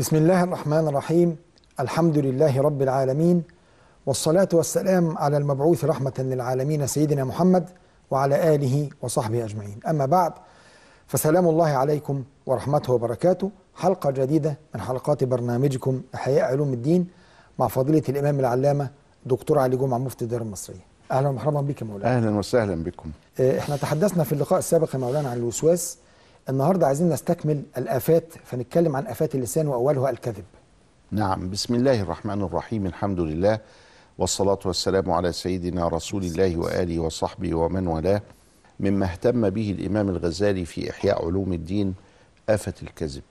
بسم الله الرحمن الرحيم الحمد لله رب العالمين والصلاة والسلام على المبعوث رحمة للعالمين سيدنا محمد وعلى آله وصحبه أجمعين أما بعد فسلام الله عليكم ورحمته وبركاته حلقة جديدة من حلقات برنامجكم إحياء علوم الدين مع فضيلة الإمام العلامة دكتور علي جمعة مفتي الدار المصرية أهلا ومرحبا بك يا مولانا اهلا وسهلا بكم آه، احنا تحدثنا في اللقاء السابق يا مولانا عن الوسواس النهارده عايزين نستكمل الآفات فنتكلم عن آفات اللسان وأولها الكذب نعم بسم الله الرحمن الرحيم الحمد لله والصلاة والسلام على سيدنا رسول الله وآله وصحبه ومن والاه مما اهتم به الإمام الغزالي في إحياء علوم الدين آفة الكذب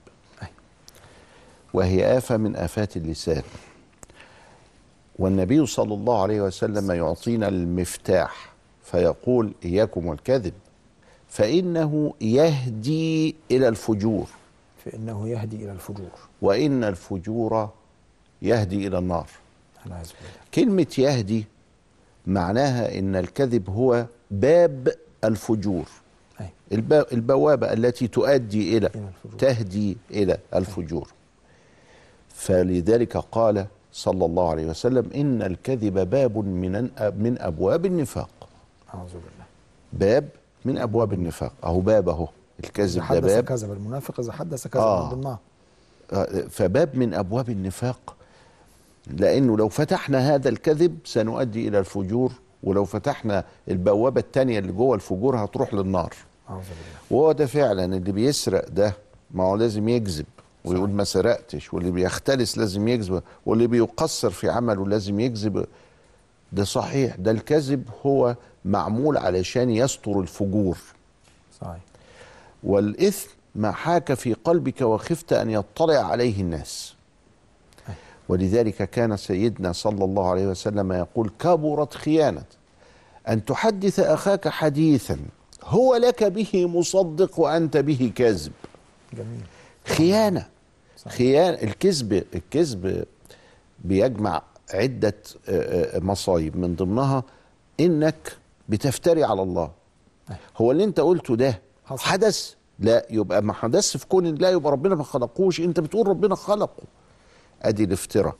وهي آفة من آفات اللسان والنبي صلى الله عليه وسلم يعطينا المفتاح فيقول إياكم والكذب فإنه يهدي إلى الفجور فإنه يهدي إلى الفجور وإن الفجور يهدي إلى النار والعياذ بالله كلمة يهدي معناها إن الكذب هو باب الفجور أي. الب- البوابة التي تؤدي إلى إلى الفجور. تهدي إلى الفجور فلذلك قال صلى الله عليه وسلم إن الكذب باب من من أبواب النفاق أعوذ بالله باب من أبواب النفاق أهو باب أهو إذا الكذب ده حدث باب كذب المنافق إذا حدث كذب آه. من ضمنها فباب من ابواب النفاق لانه لو فتحنا هذا الكذب سنؤدي الى الفجور ولو فتحنا البوابه الثانيه اللي جوه الفجور هتروح للنار أعوذ بالله وهو ده فعلا اللي بيسرق ده ما هو لازم يكذب ويقول ما سرقتش واللي بيختلس لازم يكذب واللي بيقصر في عمله لازم يكذب ده صحيح ده الكذب هو معمول علشان يستر الفجور صحيح والإثم ما حاك في قلبك وخفت أن يطلع عليه الناس ولذلك كان سيدنا صلى الله عليه وسلم يقول كبرت خيانة أن تحدث أخاك حديثا هو لك به مصدق وأنت به كاذب جميل خيانة صحيح. خيانة الكذب الكذب بيجمع عدة آه، آه، مصايب من ضمنها إنك بتفتري على الله هو اللي أنت قلته ده حصل. حدث لا يبقى ما حدث في كون الله يبقى ربنا ما خلقوش أنت بتقول ربنا خلقه أدي الافتراء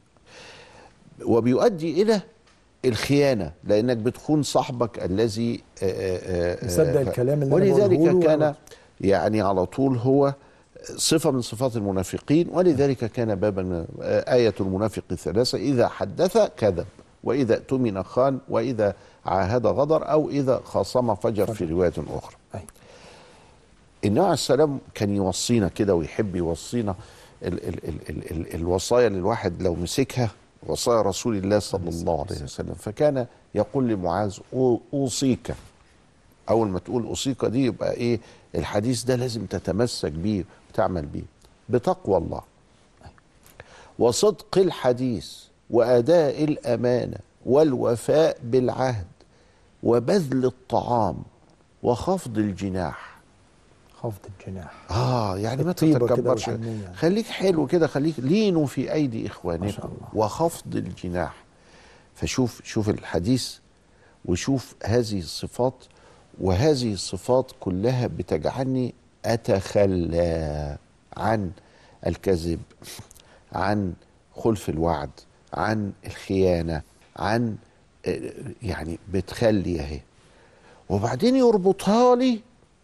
وبيؤدي إلى الخيانة لأنك بتخون صاحبك الذي آه، آه، آه، يصدق ف- الكلام اللي أنا بقوله ولذلك له كان ويعمل. يعني على طول هو صفة من صفات المنافقين ولذلك كان بابا من- آية المنافق ثلاثة إذا حدث كذب وإذا اؤتمن خان وإذا عاهد غدر أو إذا خاصم فجر في رواية أخرى أي. النبي عليه السلام كان يوصينا كده ويحب يوصينا ال ال ال ال ال الوصايا اللي الواحد لو مسكها وصايا رسول الله صلى الله عليه وسلم فكان يقول لمعاذ أو- أوصيك أول ما تقول أوصيك دي يبقى إيه الحديث ده لازم تتمسك بيه وتعمل بيه بتقوى الله وصدق الحديث وأداء الأمانة والوفاء بالعهد وبذل الطعام وخفض وخفض خفض الجناح اه يعني ما الطيبة كده تتكبرش والحنية. خليك حلو كده خليك لينوا في ايدي ما شاء اخوانكم الله. وخفض الجناح فشوف شوف الحديث وشوف هذه الصفات وهذه الصفات كلها بتجعلني اتخلى عن الكذب عن خلف الوعد عن الخيانه عن آه، يعني بتخلي اهي وبعدين يربطها لي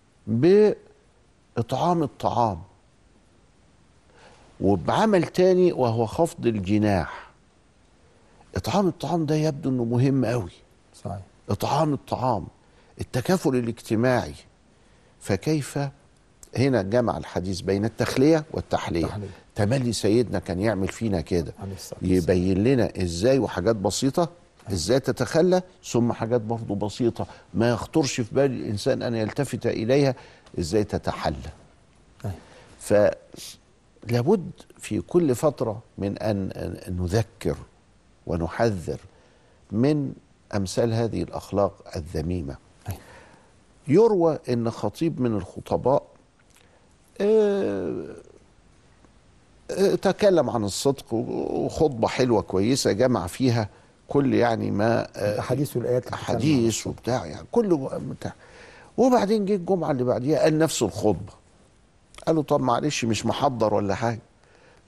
بإطعام الطعام وبعمل تاني وهو خفض الجناح إطعام الطعام ده يبدو إنه مهم قوي صحيح إطعام الطعام التكافل الاجتماعي فكيف هنا جمع الحديث بين التخلية والتحلية التحلية. تملي سيدنا كان يعمل فينا كده عليه الصلاة والسلام. يبين لنا ازاي وحاجات بسيطة ازاي تتخلى ثم حاجات برضو بسيطة ما يخطرش في بال الانسان ان يلتفت اليها ازاي تتحلى أي. فلابد في كل فترة من ان أن نذكر ونحذر من امثال هذه الاخلاق الذميمة أي. يروى ان خطيب من الخطباء آه، آه، تكلم عن الصدق وخطبة حلوة كويسة جمع فيها كل يعني ما آه، الأحاديث والآيات اللي بتتكلم عن حديث وبتاع يعني كله بتاع وبعدين جه الجمعة اللي بعديها قال نفس الخطبة قالوا طب معلش مش محضر ولا حاجة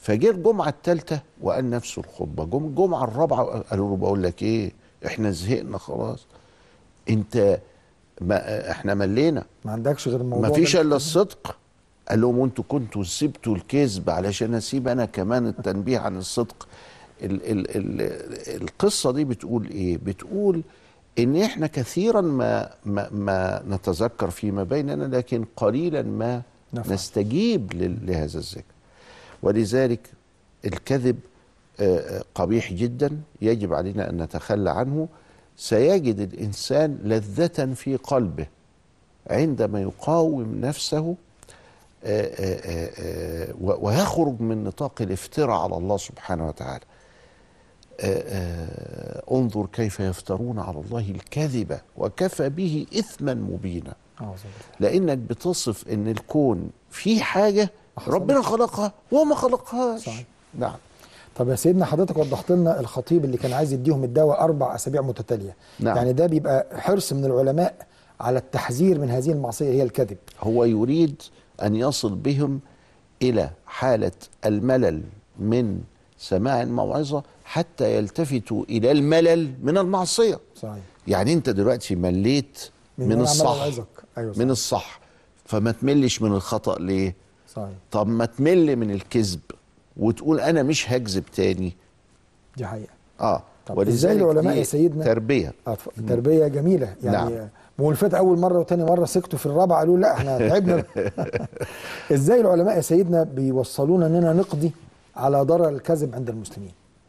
فجه الجمعه الثالثه وقال نفسه الخطبه جم الجمعه الرابعه قالوا له بقول لك ايه احنا زهقنا خلاص انت ما احنا ملينا ما عندكش غير الموضوع ما فيش ده. الا الصدق قال لهم انتوا كنتوا سبتوا الكذب علشان اسيب انا كمان التنبيه عن الصدق ال ال ال القصه دي بتقول ايه بتقول ان احنا كثيرا ما ما, ما نتذكر فيما بيننا لكن قليلا ما نفعل. نستجيب لل- لهذا الذكر ولذلك الكذب آه، آه، قبيح جدا يجب علينا ان نتخلى عنه سيجد الانسان لذه في قلبه عندما يقاوم نفسه آه، آه، آه، آه، و- ويخرج من نطاق الافتراء على الله سبحانه وتعالى آه، آه، انظر كيف يفترون على الله الكذب وكفى به اثما مبينا أعوذ بالله. لانك بتصف ان الكون فيه حاجه ما ربنا خلقها وهو ما خلقهاش صحيح. نعم طب يا سيدنا حضرتك وضحت لنا الخطيب اللي كان عايز يديهم الدواء اربع اسابيع متتاليه نعم. يعني ده بيبقى حرص من العلماء على التحذير من هذه المعصيه هي الكذب هو يريد ان يصل بهم الى حاله الملل من سماع الموعظه حتى يلتفتوا الى الملل من المعصيه صحيح يعني انت دلوقتي مليت من, من من أنا عمال الصح أوعظك. أيوة صح. من الصح فما تملش من الخطا ليه صحيح طب ما تمل من الكذب وتقول انا مش هكذب تاني دي حقيقه اه طب إزاي ولذلك العلماء دي يا سيدنا؟ تربيه آه، ف- تربيه جميله يعني نعم. مولفات اول مره وتاني مره سكتوا في الرابعه قالوا لا احنا تعبنا ازاي العلماء يا سيدنا بيوصلونا اننا نقضي على ضرر الكذب عند المسلمين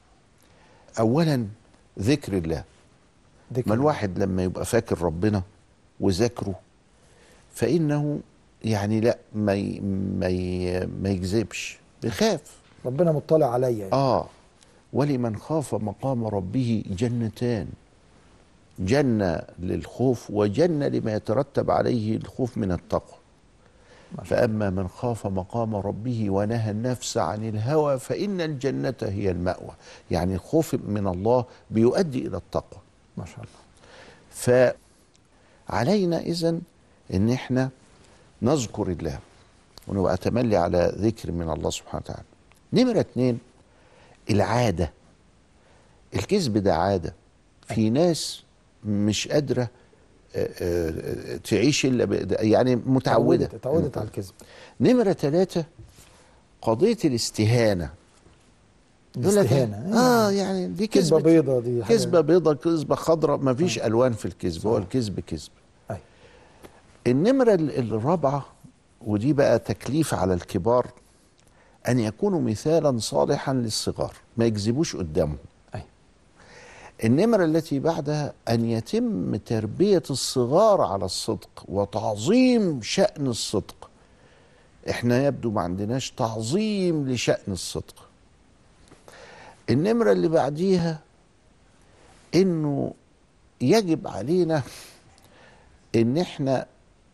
اولا ذكر الله ذكر ما الواحد لما يبقى فاكر ربنا وذاكره فانه يعني لا ما ي- ما ي- ما يكذبش بيخاف ربنا مطلع عليا يعني. اه ولمن خاف مقام ربه جنتان جنة للخوف وجنة لما يترتب عليه الخوف من التقوى ما شاء فأما من خاف مقام ربه ونهى النفس عن الهوى فإن الجنة هي المأوى يعني الخوف من الله بيؤدي إلى التقوى ما شاء الله فعلينا إذن إن إحنا نذكر الله ونبقى تملي على ذكر من الله سبحانه وتعالى نمرة اتنين العادة الكذب ده عادة في ناس مش قادرة آه، آه، تعيش إلا ب- يعني متعودة اتعودت اتعودت على الكذب نمرة ثلاثة قضية الاستهانة يقول لك الاستهانة. اه يعني دي كذبه كذبة بيضه دي حاجة- كذبة بيضة كذبة خضراء ما فيش ألوان في الكذب هو الكذب كذب أيوة. النمرة ال- الرابعة ودي بقى تكليف على الكبار أن يكونوا مثالا صالحا للصغار ما يكذبوش قدامهم أيوة. النمرة التي بعدها أن يتم تربية الصغار على الصدق وتعظيم شأن الصدق احنا يبدو ما عندناش تعظيم لشأن الصدق النمرة اللي بعديها انه يجب علينا ان احنا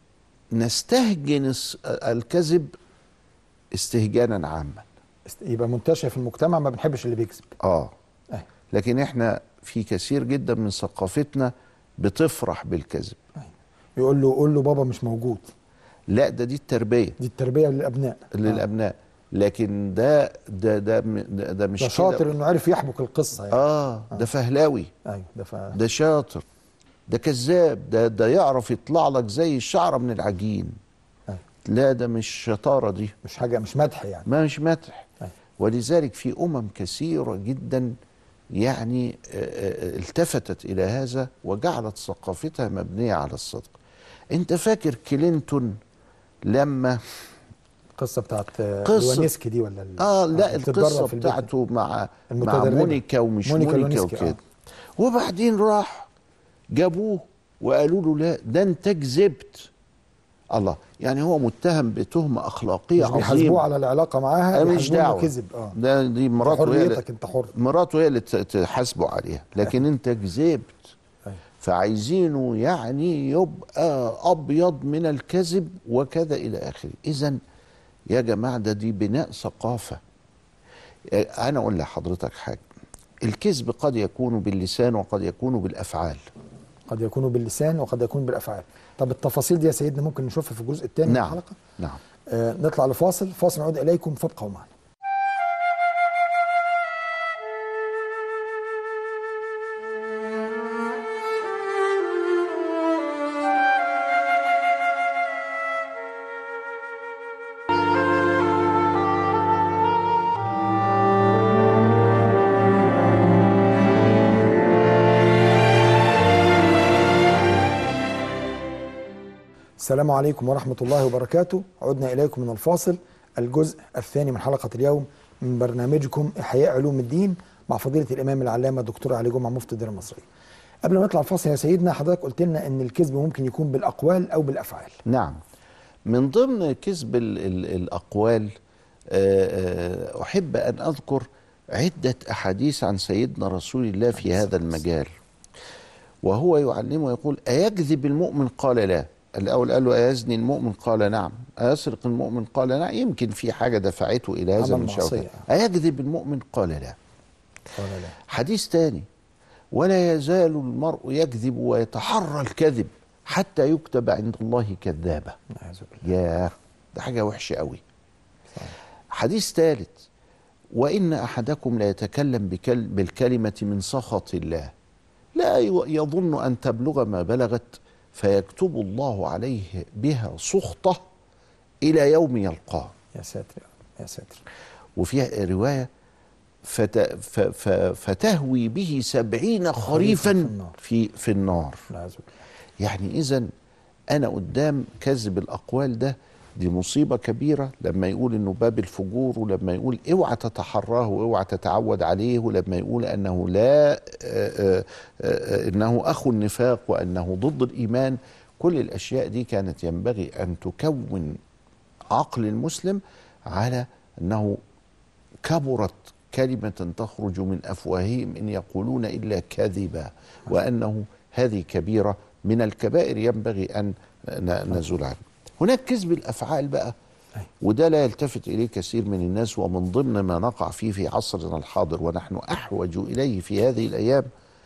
نستهجن الس- الكذب استهجانا عاما است- يبقى منتشر في المجتمع ما بنحبش اللي بيكذب اه أيوة. لكن احنا في كثير جدا من ثقافتنا بتفرح بالكذب يقول له قول له بابا مش موجود لا ده دي التربيه دي التربيه للابناء للابناء لكن ده ده ده م- ده, ده مش ده كده. شاطر انه عرف يحبك القصه يعني اه ده فهلاوي ايوه ده ف... ده شاطر ده كذاب ده ده يعرف يطلع لك زي الشعره من العجين أيوة. لا ده مش شطاره دي مش حاجه مش مدح يعني ما مش مدح أيوة. ولذلك في امم كثيره جدا يعني آه، آه، التفتت الى هذا وجعلت ثقافتها مبنيه على الصدق انت فاكر كلينتون لما القصه بتاعت آه، قصة- لوانسكي دي ولا ال- اه لا بتتدرب القصه في البيت. بتاعته مع مع المتدربة. مونيكا ومش مونيكا مونيكا, لونسكي، وكده آه. وبعدين راح جابوه وقالوا له لا ده انت كذبت الله يعني هو متهم بتهمه اخلاقيه مش بيحاسبوه عظيمه على العلاقه معاها أنا مش بيحاسبوه إنه دعوه كذب اه ده دي مراته هي اللي حريتك انت حر مراته هي اللي ت- تحاسبه عليها لكن انت كذبت أيوة. فعايزينه يعني يبقى ابيض من الكذب وكذا الى اخره اذا يا جماعه ده دي بناء ثقافه اه، انا اقول لحضرتك حاجه الكذب قد يكون باللسان وقد يكون بالافعال قد يكون باللسان وقد يكون بالافعال طب التفاصيل دي يا سيدنا ممكن نشوفها في الجزء الثاني من نعم الحلقه نعم آه نطلع لفاصل فاصل نعود اليكم فابقوا معنا السلام عليكم ورحمة الله وبركاته عدنا إليكم من الفاصل الجزء الثاني من حلقة اليوم من برنامجكم إحياء علوم الدين مع فضيلة الإمام العلامة الدكتور علي جمعة مفتي الدين المصري قبل ما نطلع الفاصل يا سيدنا حضرتك قلت لنا أن الكذب ممكن يكون بالأقوال أو بالأفعال نعم من ضمن كذب ال ال الأقوال آه، آه، أحب أن أذكر عدة أحاديث عن سيدنا رسول الله في هذا المجال وهو يعلمه ويقول أيكذب المؤمن قال لا الأول قال له أيزني المؤمن قال نعم أيسرق المؤمن قال نعم يمكن في حاجة دفعته إلى هذا عمل من شوكة معصية. أيكذب المؤمن قال لا قال لا حديث تاني ولا يزال المرء يكذب ويتحرى الكذب حتى يكتب عند الله كذابا نعوذ بالله ياه ده حاجة وحشة قوي حديث ثالث وإن أحدكم لا يتكلم بكل بالكلمة من سخط الله لا ي- يظن أن تبلغ ما بلغت فيكتب الله عليه بها سخطة إلى يوم يلقاه يا ساتر يا رب، يا ساتر وفي رواية فت ف ف فتهوي به سبعين في خريفا النار. في في النار نعوذ بالله يعني اذا انا قدام كذب الاقوال ده دي مصيبه كبيره لما يقول انه باب الفجور ولما يقول اوعى تتحراه واوعى تتعود عليه ولما يقول انه لا آه، آه، آه، انه اخو النفاق وانه ضد الايمان كل الاشياء دي كانت ينبغي ان تكون عقل المسلم على انه كبرت كلمة تخرج من أفواههم إن يقولون إلا كذبا وأنه هذه كبيرة من الكبائر ينبغي أن ن- نزول عنها هناك كذب الأفعال بقى أي. وده لا يلتفت إليه كثير من الناس ومن ضمن ما نقع فيه في عصرنا الحاضر ونحن أحوج إليه في هذه الأيام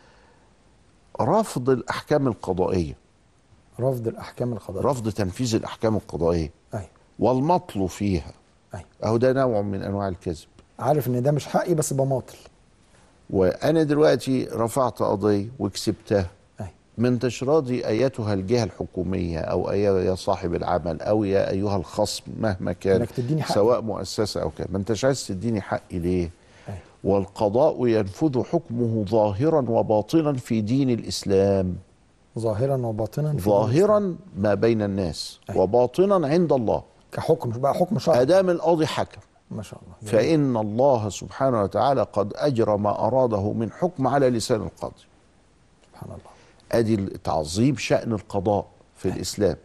رفض الأحكام القضائية رفض الأحكام القضائية رفض تنفيذ الأحكام القضائية أي والمطل فيها أي أهو ده نوع من أنواع الكذب عارف إن ده مش حقي بس بماطل وانا دلوقتي رفعت قضيه وكسبتها أي ما انتش راضي ايتها الجهه الحكوميه او أي يا صاحب العمل او يا ايها الخصم مهما كان إنك تديني حقي. سواء مؤسسه او كان ما انتش عايز تديني حقي ليه أي والقضاء ينفذ حكمه ظاهرا وباطنا في دين الاسلام ظاهرا وباطنا في ظاهرا ما بين الناس أي. وباطنا عند الله كحكم مش بقى حكم شرعي ادام القاضي حكم ما شاء الله فان الله سبحانه وتعالى قد اجرى ما اراده من حكم على لسان القاضي سبحان الله ادي تعظيم شان القضاء في الاسلام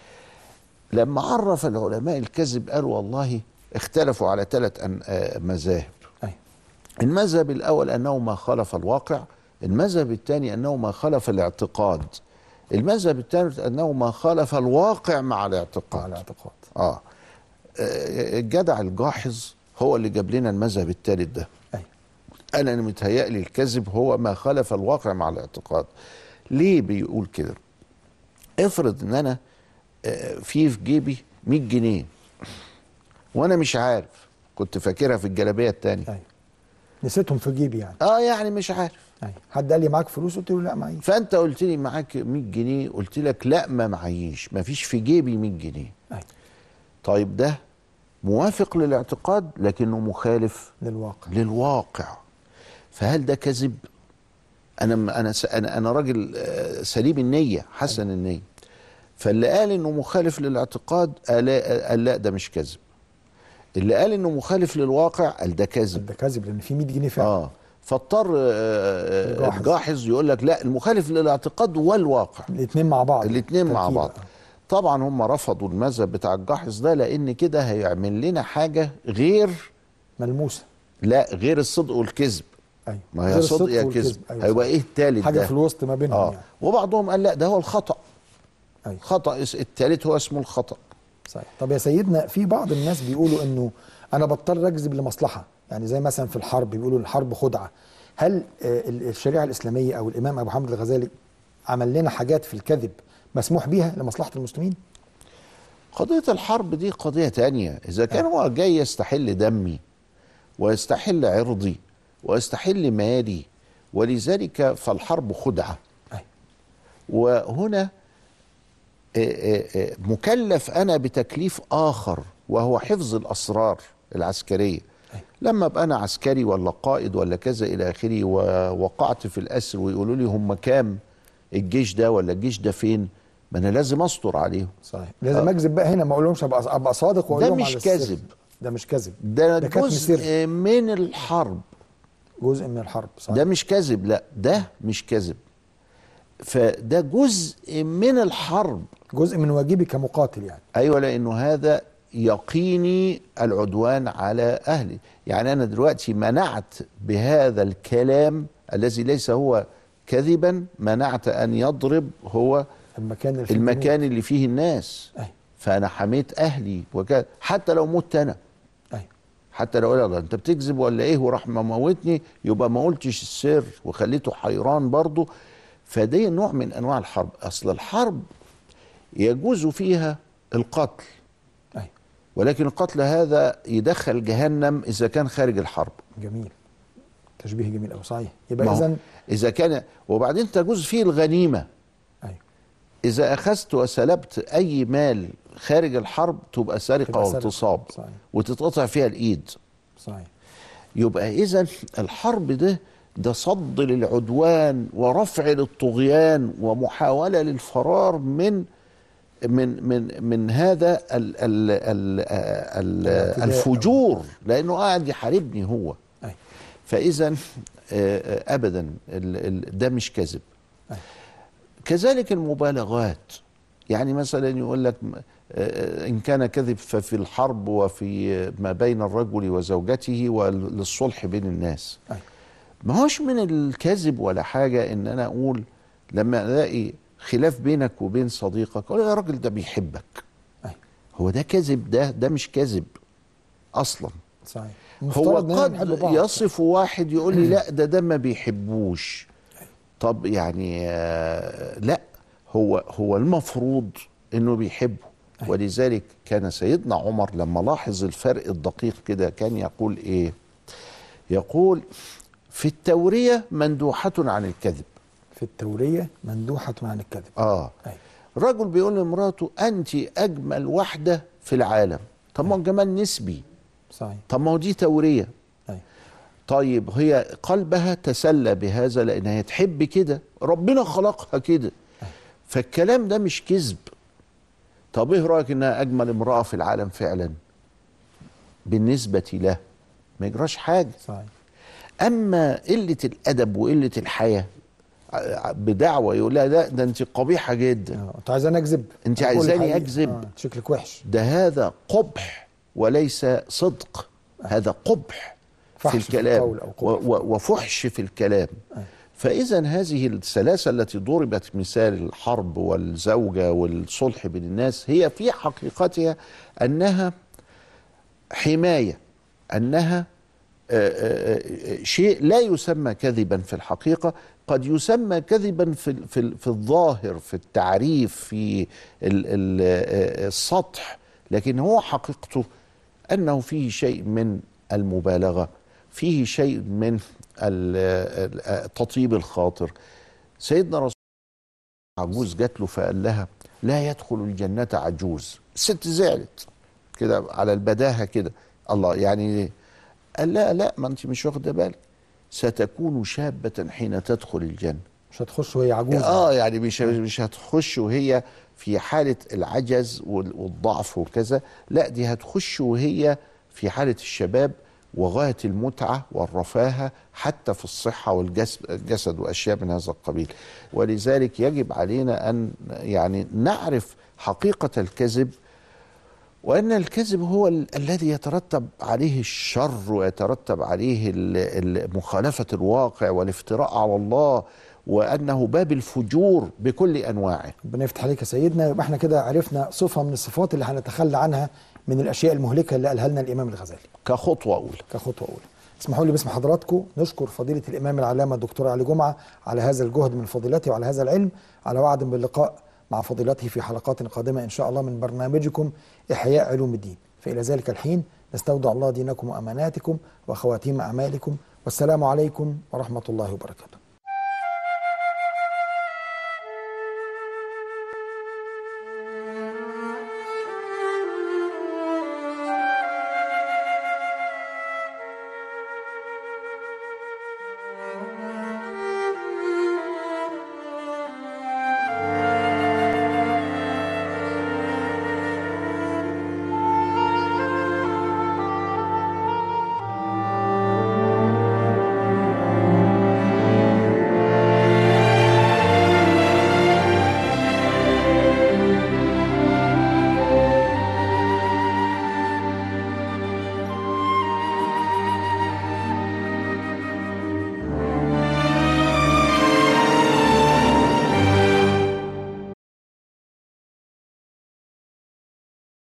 لما عرف العلماء الكذب قالوا والله اختلفوا على ثلاث أن- آه، مذاهب أي المذهب الاول انه ما خالف الواقع المذهب الثاني انه ما خالف الاعتقاد المذهب الثالث انه ما خالف الواقع مع الاعتقاد على اعتقاد اه آه، الجدع الجاحظ هو اللي جاب لنا المذهب الثالث ده أي انا أنا متهيألي الكذب هو ما خالف الواقع مع الاعتقاد ليه بيقول كده افرض ان انا آه، في في جيبي 100 جنيه وانا مش عارف كنت فاكرها في الجلابيه التانية أي نسيتهم في جيبي يعني اه يعني مش عارف أي حد قال لي معاك فلوس قلت له لا معيش فانت قلت لي معاك 100 جنيه قلت لك لا ما معيش ما فيش في جيبي 100 جنيه أي طيب ده موافق للاعتقاد لكنه مخالف للواقع للواقع فهل ده كذب انا انا انا انا راجل آه، سليم النيه حسن النيه فاللي قال انه مخالف للاعتقاد قال لا, قال لا ده مش كذب اللي قال انه مخالف للواقع قال ده كذب ده كذب لان في 100 جنيه فعلا اه فاضطر آه، آه، الجاحظ. الجاحظ يقول لك لا المخالف للاعتقاد والواقع الاثنين مع بعض الاثنين مع تركيبة. بعض طبعا هم رفضوا المذهب بتاع الجاحظ ده لان كده هيعمل لنا حاجه غير ملموسه لا غير الصدق والكذب ايوه ما غير هي صدق الصدق يا والكذب. كذب أيوة هيبقى صح. ايه التالت حاجه ده في الوسط ما بينهم اه يعني وبعضهم قال لا ده هو الخطا ايوه خطا اس- التالت هو اسمه الخطا صحيح طب يا سيدنا في بعض الناس بيقولوا انه انا بضطر اكذب لمصلحه يعني زي مثلا في الحرب بيقولوا الحرب خدعه هل آه، ال- الشريعه الاسلاميه او الامام ابو حامد الغزالي عمل لنا حاجات في الكذب مسموح بيها لمصلحه المسلمين قضيه الحرب دي قضيه تانية اذا كان هو جاي يستحل دمي ويستحل عرضي ويستحل مالي ولذلك فالحرب خدعه أيوة. وهنا آه، آه، آه، مكلف انا بتكليف اخر وهو حفظ الاسرار العسكريه أيوة. لما ابقى انا عسكري ولا قائد ولا كذا الى اخره ووقعت في الاسر ويقولوا لي هم كام الجيش ده ولا الجيش ده فين ما انا لازم استر عليهم صحيح لازم اكذب بقى هنا ما اقولهمش ابقى ابقى صادق واقول ده لهم مش على السر. كذب. ده مش كذب ده, ده كتم سر. جزء من الحرب جزء من الحرب صحيح ده مش كذب لا ده مش كذب فده جزء من الحرب جزء من واجبي كمقاتل يعني ايوه لانه هذا يقيني العدوان على اهلي يعني انا دلوقتي منعت بهذا الكلام الذي ليس هو كذبا منعت ان يضرب هو المكان اللي فيه المكان اللي فيه الناس أيوة. فانا حميت اهلي وكذا حتى لو مت انا ايوه حتى لو قال انت بتكذب ولا ايه وراح مموتني يبقى ما قلتش السر وخليته حيران برضه فدي نوع من انواع الحرب اصل الحرب يجوز فيها القتل ايوه ولكن القتل هذا يدخل جهنم اذا كان خارج الحرب جميل تشبيه جميل قوي صحيح يبقى ما هو اذا اذا كان وبعدين تجوز فيه الغنيمه ايوه اذا اخذت وسلبت اي مال خارج الحرب تبقى سرقه تبقى سرقة. واغتصاب صحيح. وتتقطع فيها الايد صحيح يبقى اذا الحرب ده ده صد للعدوان ورفع للطغيان ومحاوله للفرار من من من من هذا ال ال ال ال الاعتداء. الفجور لانه قاعد يحاربني هو ايوه فاذا آه، ابدا ال- ال- ده مش كذب أيوة. كذلك المبالغات يعني مثلا يقول لك آه، ان كان كذب ففي الحرب وفي ما بين الرجل وزوجته وللصلح بين الناس أيوة. ما هوش من الكذب ولا حاجه ان انا اقول لما الاقي خلاف بينك وبين صديقك اقول يا راجل ده بيحبك أيوة. هو ده كذب ده ده مش كذب اصلا صحيح هو مفترض إننا قد بنحب بعض. يصف واحد يقول لي لا ده ده ما بيحبوش طب يعني آه، لا هو هو المفروض انه بيحبه أيوة. ولذلك كان سيدنا عمر لما لاحظ الفرق الدقيق كده كان يقول ايه يقول في التورية مندوحة عن الكذب في التورية مندوحة عن الكذب اه أيوة. رجل بيقول لمراته انت اجمل واحدة في العالم طب ما هو جمال نسبي صحيح طب ما هو دي تورية أيوة. طيب هي قلبها تسلى بهذا لان هي تحب كده ربنا خلقها كده فالكلام ده مش كذب طب ايه رايك انها اجمل امراه في العالم فعلا بالنسبه له ما يجراش حاجه صحيح اما قله الادب وقله الحياه ع- بدعوه يقول لها لا ده انت قبيحه جدا اه انت عايزاني اكذب أنت أقول عايزاني الحقيقة. أكذب. آه. شكلك وحش ده هذا قبح وليس صدق هذا قبح فحش في في الكلام القول أو قبح. و- و- وفحش في الكلام أيوة. فإذا هذه السلاسة التي ضربت مثال الحرب والزوجة والصلح بين الناس هي في حقيقتها أنها حماية أنها آه، آه، آه، شيء لا يسمى كذبا في الحقيقة قد يسمى كذبا في ال- في ال- في الظاهر في التعريف في ال- ال- آه، السطح لكن هو حقيقته أنه فيه شيء من المبالغة فيه شيء من ال- ال- تطيب الخاطر سيدنا رسول عجوز جات له فقال لها لا يدخل الجنة عجوز الست زعلت كده على البداهة كده الله يعني قال لا لا ما انت مش واخده بالك ستكون شابة حين تدخل الجنة مش هتخش وهي عجوز اه يعني مش مش هتخش وهي في حالة العجز وال- والضعف وكذا لا دي هتخش وهي في حالة الشباب وغاية المتعة والرفاهة حتى في الصحة والجسد وأشياء من هذا القبيل ولذلك يجب علينا أن يعني نعرف حقيقة الكذب وأن الكذب هو ال- الذي يترتب عليه الشر ويترتب عليه ال- ال- مخالفة الواقع والافتراء على الله وأنه باب الفجور بكل أنواعه ربنا يفتح عليك يا سيدنا يبقى احنا كده عرفنا صفة من الصفات اللي هنتخلى عنها من الأشياء المهلكة اللي قالها لنا الإمام الغزالي كخطوة أولى كخطوة أولى اسمحوا لي باسم حضراتكم نشكر فضيلة الإمام العلامة الدكتور علي جمعة على هذا الجهد من فضيلته وعلى هذا العلم على وعد باللقاء مع فضيلته في حلقات قادمة إن شاء الله من برنامجكم إحياء علوم الدين فإلى ذلك الحين نستودع الله دينكم وأماناتكم وخواتيم أعمالكم والسلام عليكم ورحمة الله وبركاته